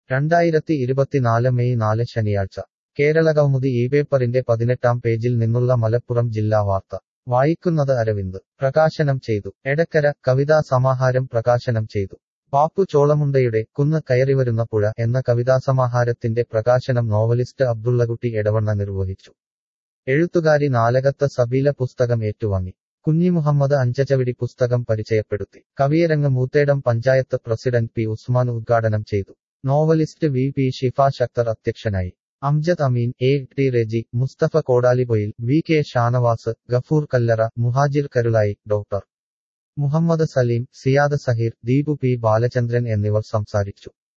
രണ്ടായിരത്തി ഇരുപത്തിനാല് മെയ് നാല് ശനിയാഴ്ച കേരളകൗമുദി ഈ പേപ്പറിന്റെ പതിനെട്ടാം പേജിൽ നിന്നുള്ള മലപ്പുറം ജില്ലാ വാർത്ത വായിക്കുന്നത് അരവിന്ദ് പ്രകാശനം ചെയ്തു എടക്കര കവിതാ സമാഹാരം പ്രകാശനം ചെയ്തു പാപ്പു ചോളമുണ്ടയുടെ കുന്ന് കയറിവരുന്ന പുഴ എന്ന കവിതാസമാഹാരത്തിന്റെ പ്രകാശനം നോവലിസ്റ്റ് അബ്ദുള്ളകുട്ടി എടവണ്ണ നിർവഹിച്ചു എഴുത്തുകാരി നാലകത്ത് സബീല പുസ്തകം ഏറ്റുവാങ്ങി കുഞ്ഞിമുഹമ്മദ് അഞ്ചചവിടി പുസ്തകം പരിചയപ്പെടുത്തി കവിയരങ്ങ് മൂത്തേടം പഞ്ചായത്ത് പ്രസിഡന്റ് പി ഉസ്മാൻ ഉദ്ഘാടനം ചെയ്തു നോവലിസ്റ്റ് വി പി ഷിഫ ശക്തർ അധ്യക്ഷനായി Amjad Ameen A T Reji Musthafa Kodaliboyil V K Shanavas Gafoor Kallara Muhajir Karulai doctor Muhammed Saleem Siyad Saheer Deepu P Balachandran എന്നിവർ സംസാരിച്ചു